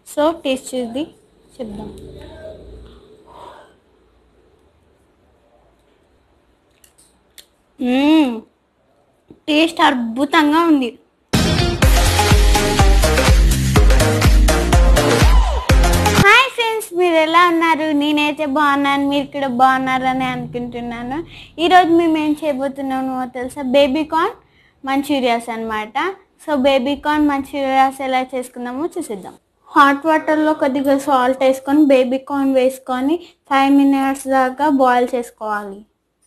So taste చూద్ది చెప్దాం మ్మ్. Taste అద్భుతంగా ఉంది హాయ్ ఫ్రెండ్స్ మీరు ఎలా ఉన్నారు నేనైతే బాగున్నాను మీరు కూడా బాగున్నారని అనుకుంటున్నాను ఈరోజు మేము ఏం చేయబోతున్నామో తెలుసా బేబీ కార్న్ మంచూరియాస్ అన్నమాట సో బేబీ కార్న్ మంచూరియాస్ ఎలా చేసుకుందామో చూసిద్దాం హాట్ వాటర్లో కొద్దిగా సాల్ట్ వేసుకొని బేబీ కార్న్ వేసుకొని ఫైవ్ మినిట్స్ దాకా బాయిల్ చేసుకోవాలి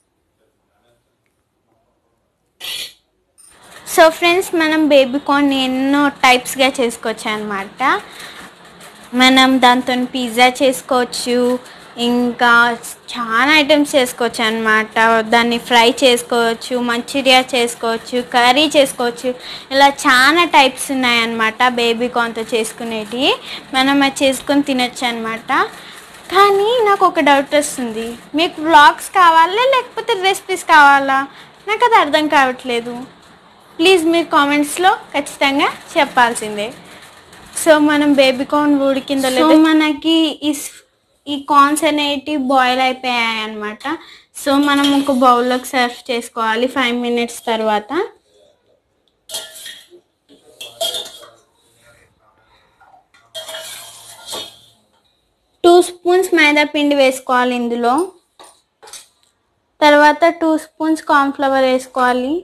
సో ఫ్రెండ్స్ మనం బేబీ కార్న్ ఎన్నో టైప్స్గా చేసుకోవచ్చు అనమాట మనం దాంతో పిజ్జా చేసుకోవచ్చు ఇంకా చాలా ఐటమ్స్ చేసుకోవచ్చు అనమాట దాన్ని ఫ్రై చేసుకోవచ్చు మంచూరియా చేసుకోవచ్చు కర్రీ చేసుకోవచ్చు ఇలా చాలా టైప్స్ ఉన్నాయన్నమాట బేబీ కార్న్తో చేసుకునేటివి మనం అది చేసుకొని తినొచ్చు అనమాట కానీ నాకు ఒక డౌట్ వస్తుంది మీకు వ్లాగ్స్ కావాలా లేకపోతే రెసిపీస్ కావాలా నాకు అది అర్థం కావట్లేదు ప్లీజ్ మీరు కామెంట్స్లో ఖచ్చితంగా చెప్పాల్సిందే సో మనం బేబీ కార్న్ ఉడికిందో లేదో మనకి ఈ స్- ఈ కార్న్స్ అనేటివి బాయిల్ అయిపోయాయి అనమాట సో మనం ఒక బౌల్లోకి సర్వ్ చేసుకోవాలి ఫైవ్ మినిట్స్ తర్వాత టూ స్పూన్స్ మైదా పిండి వేసుకోవాలి ఇందులో తర్వాత టూ స్పూన్స్ కార్న్ఫ్లవర్ వేసుకోవాలి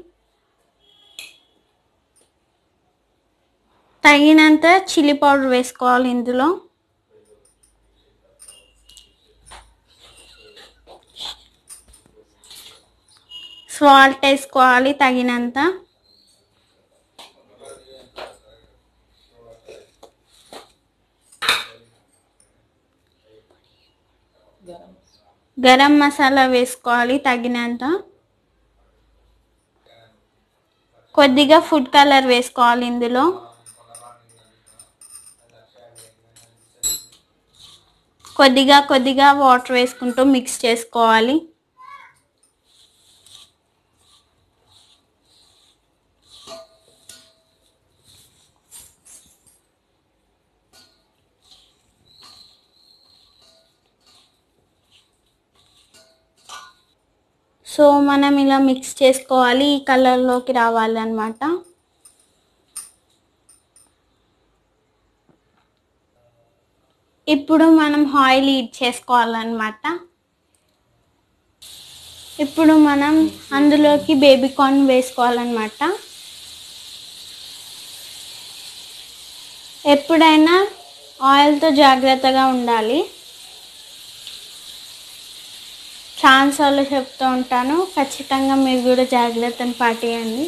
తగినంత చిల్లీ పౌడర్ వేసుకోవాలి ఇందులో సాల్ట్ వేసుకోవాలి తగినంత గరం మసాలా వేసుకోవాలి తగినంత కొద్దిగా ఫుడ్ కలర్ వేసుకోవాలి ఇందులో కొద్దిగా కొద్దిగా వాటర్ వేసుకుంటూ మిక్స్ చేసుకోవాలి సో మనం ఇలా మిక్స్ చేసుకోవాలి ఈ కలర్లోకి రావాలన్నమాట ఇప్పుడు మనం ఆయిల్ హీట్ చేసుకోవాలన్నమాట ఇప్పుడు మనం అందులోకి బేబీ కార్న్ వేసుకోవాలన్నమాట ఎప్పుడైనా ఆయిల్తో జాగ్రత్తగా ఉండాలి చాలాసార్లు చెప్తూ ఉంటాను ఖచ్చితంగా మీరు కూడా జాగ్రత్తను పాటియండి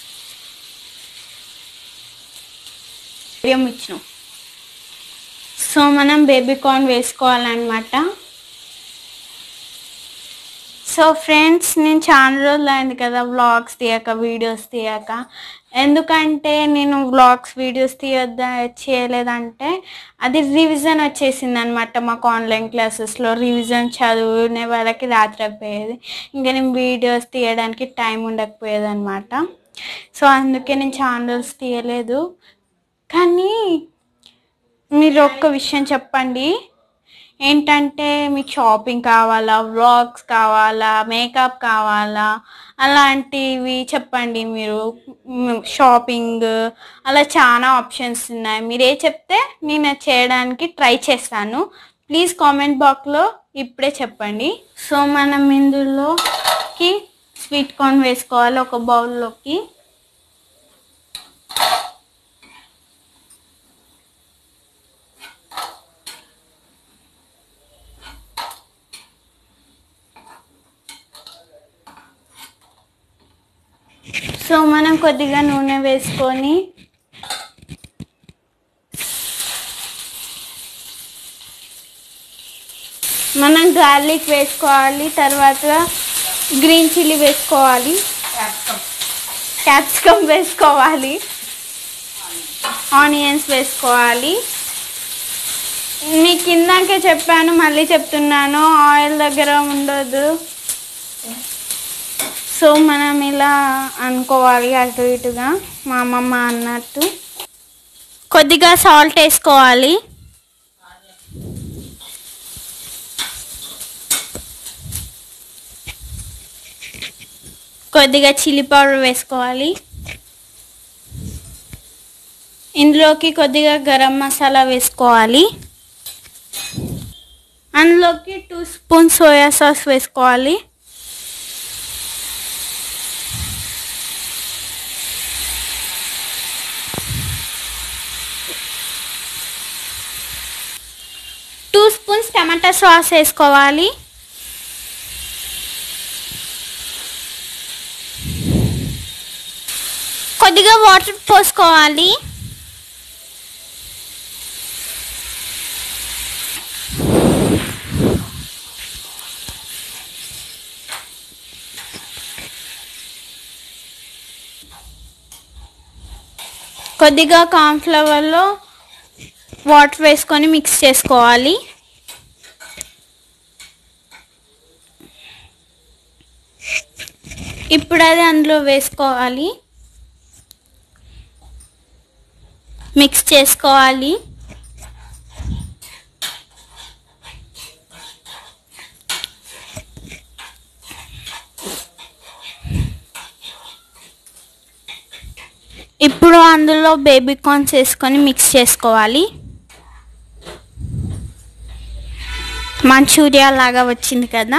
ఇచ్చినాం సో మనం బేబీ కార్న్ వేసుకోవాలన్నమాట సో ఫ్రెండ్స్ నేను చాలా రోజులు అయింది కదా వ్లాగ్స్ తీయక వీడియోస్ తీయక ఎందుకంటే నేను వ్లాగ్స్ వీడియోస్ తీయొద్దా చేయలేదంటే అది రివిజన్ వచ్చేసింది అనమాట మాకు ఆన్లైన్ క్లాసెస్లో రివిజన్ చదువునే వాళ్ళకి రాత్రి అయిపోయేది ఇంకా నేను వీడియోస్ తీయడానికి టైం ఉండకపోయేది అనమాట సో అందుకే నేను ఛానల్స్ తీయలేదు కానీ మీరు ఒక్క విషయం చెప్పండి ఏంటంటే మీకు షాపింగ్ కావాలా వ్లాగ్స్ కావాలా మేకప్ కావాలా అలాంటివి చెప్పండి మీరు మ్, షాపింగ్ అలా చాలా ఆప్షన్స్ ఉన్నాయి మీరు ఏ చెప్తే నేను అది చేయడానికి ట్రై చేస్తాను ప్లీజ్ కామెంట్ బాక్స్లో ఇప్పుడే చెప్పండి సో మనం ఇందులోకి స్వీట్ కార్న్ వేసుకోవాలి ఒక బౌల్లోకి సో మనం కొద్దిగా నూనె వేసుకొని మనం గార్లిక్ వేసుకోవాలి తర్వాత గ్రీన్ చిల్లీ వేసుకోవాలి క్యాప్సికమ్ వేసుకోవాలి ఆనియన్స్ వేసుకోవాలి మీకు ఇందాకే చెప్పాను మళ్ళీ చెప్తున్నాను ఆయిల్ దగ్గర ఉండదు సో మనం ఇలా అనుకోవాలి అటు ఇటుగా మా అమ్మమ్మ అన్నట్టు కొద్దిగా సాల్ట్ వేసుకోవాలి కొద్దిగా చిల్లీ పౌడర్ వేసుకోవాలి ఇందులోకి కొద్దిగా గరం మసాలా వేసుకోవాలి అందులోకి టూ స్పూన్ సోయా సాస్ వేసుకోవాలి టూ స్పూన్స్ టమాటా సాస్ వేసుకోవాలి కొద్దిగా వాటర్ పోసుకోవాలి కొద్దిగా కార్న్ఫ్లవర్లో వాటర్ వేసుకొని మిక్స్ చేసుకోవాలి ఇప్పుడు అది అందులో వేసుకోవాలి మిక్స్ చేసుకోవాలి ఇప్పుడు అందులో బేబీ కార్న్స్ వేసుకొని మిక్స్ చేసుకోవాలి మంచూరియా లాగా వచ్చింది కదా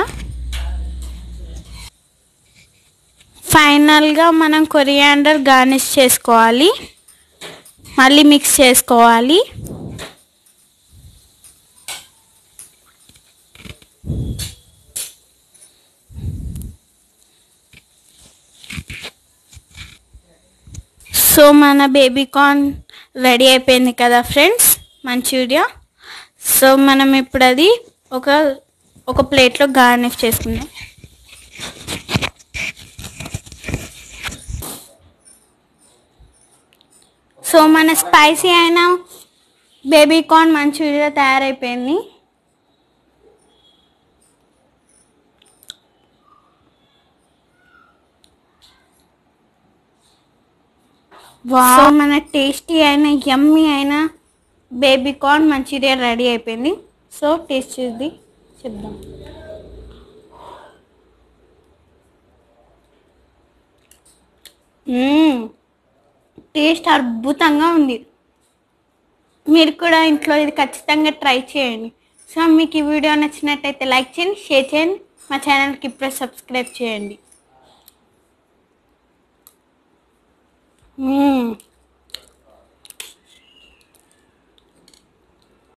ఫైనల్గా మనం కొరియాండర్ గార్నిష్ చేసుకోవాలి మళ్ళీ మిక్స్ చేసుకోవాలి సో మన బేబీ కార్న్ రెడీ అయిపోయింది కదా ఫ్రెండ్స్ మంచూరియా సో మనం ఇప్పుడు అది ఒక ఒక ప్లేట్లో గార్నిష్ చేసుకుందాం సో మన స్పైసీ అయిన బేబీ కార్న్ మంచూరియా తయారైపోయింది సో మన టేస్టీ అయిన యమ్మీ అయిన బేబీ కార్న్ మంచూరియా రెడీ అయిపోయింది సో టేస్ట్ చూసి చెప్దాం మ్మ్. టేస్ట్ అద్భుతంగా ఉంది మీరు కూడా ఇంట్లో ఇది ఖచ్చితంగా ట్రై చేయండి సో మీకు ఈ వీడియో నచ్చినట్టయితే లైక్ చేయండి షేర్ చేయండి మా ఛానల్కి ఇప్పుడే సబ్స్క్రైబ్ చేయండి మ్మ్.